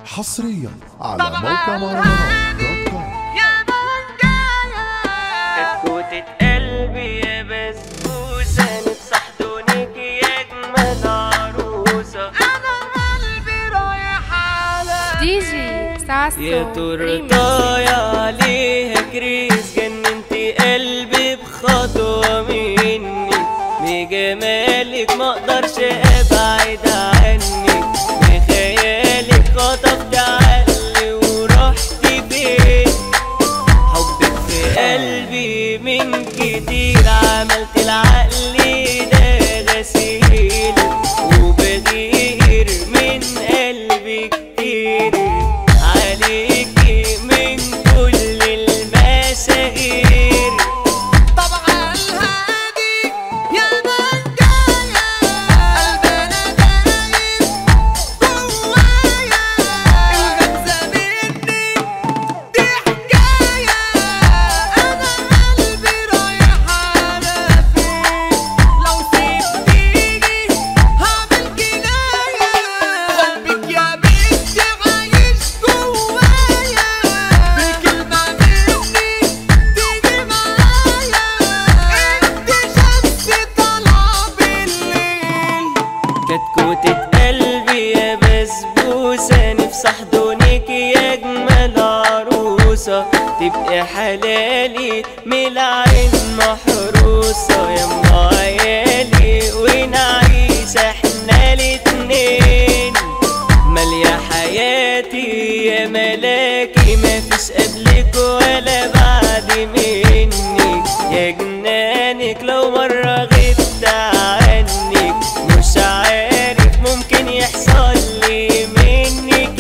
حصريا على موقع مهرجانات دوت كوم يا كتكوتة قلبي يا بسبوسة نفسح دونك يا أجمل عروسة أنا قلبي رايح على دي جي ساسو يا تورتاية عليها كريس جننتي قلبي بخطوة مني بجمالك مقدرش ابعد عنك بخيالك خطفت عقلي ورحت فين حبك في قلبي من كتير عملت العقل ده غسيل وبغير من قلبي كتير عليكي من كل المشاهير طبعا الهادي يا منجايا قلبنا دايب جوايا الغمزة مني دي حكاية أنا قلبي رايح على فين لو سبتيني هعمل جناية حبك يا بنتي عايش جوايا بكلمة مني تيجي معايا انت شمس طالعة بالليل كتكوتة قلبي يا بسبوسة نفسي احضنك يا اجمل عروسة تبقي حلالي من العين محروسة يا ام عيالي ونعيش احنا الاتنين مالية حياتي يا ملاكي مفيش قبلك ولا بعد منك يا جنانك لو مرة غبت عنك مش عارف ممكن يحصل لي منك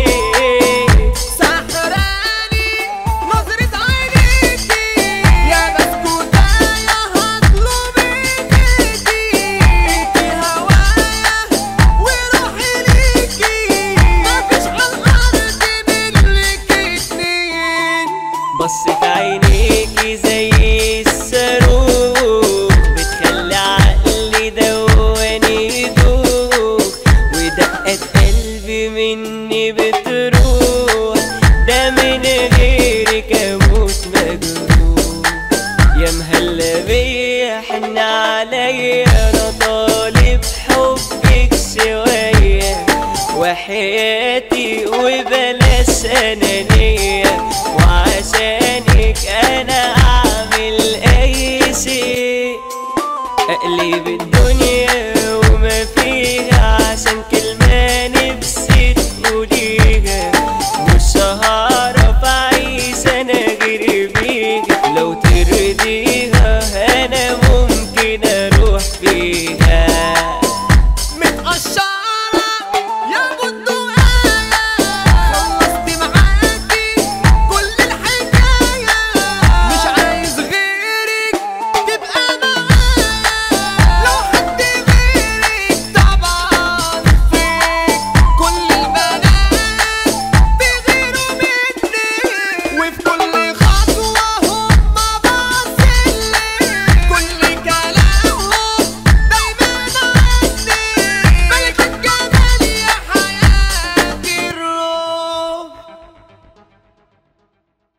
ايه سحراني نظرة عينيكي يا بسكوتة يا هطلب ايديكي انتي هوايا وروحي ليكي مفيش عالارض منك اتنين بصت عينيكي زي الصاروخ بتخلي عقلي دواني يدوخ ودقات قلبي مني بتروح ده من غيرك اموت مجروح يا مهلا بيا حن عليا انا طالب حبك شويه وحياتي وبلاش انانيه وعشانك انا اعمل اي شيء اقلب الدنيا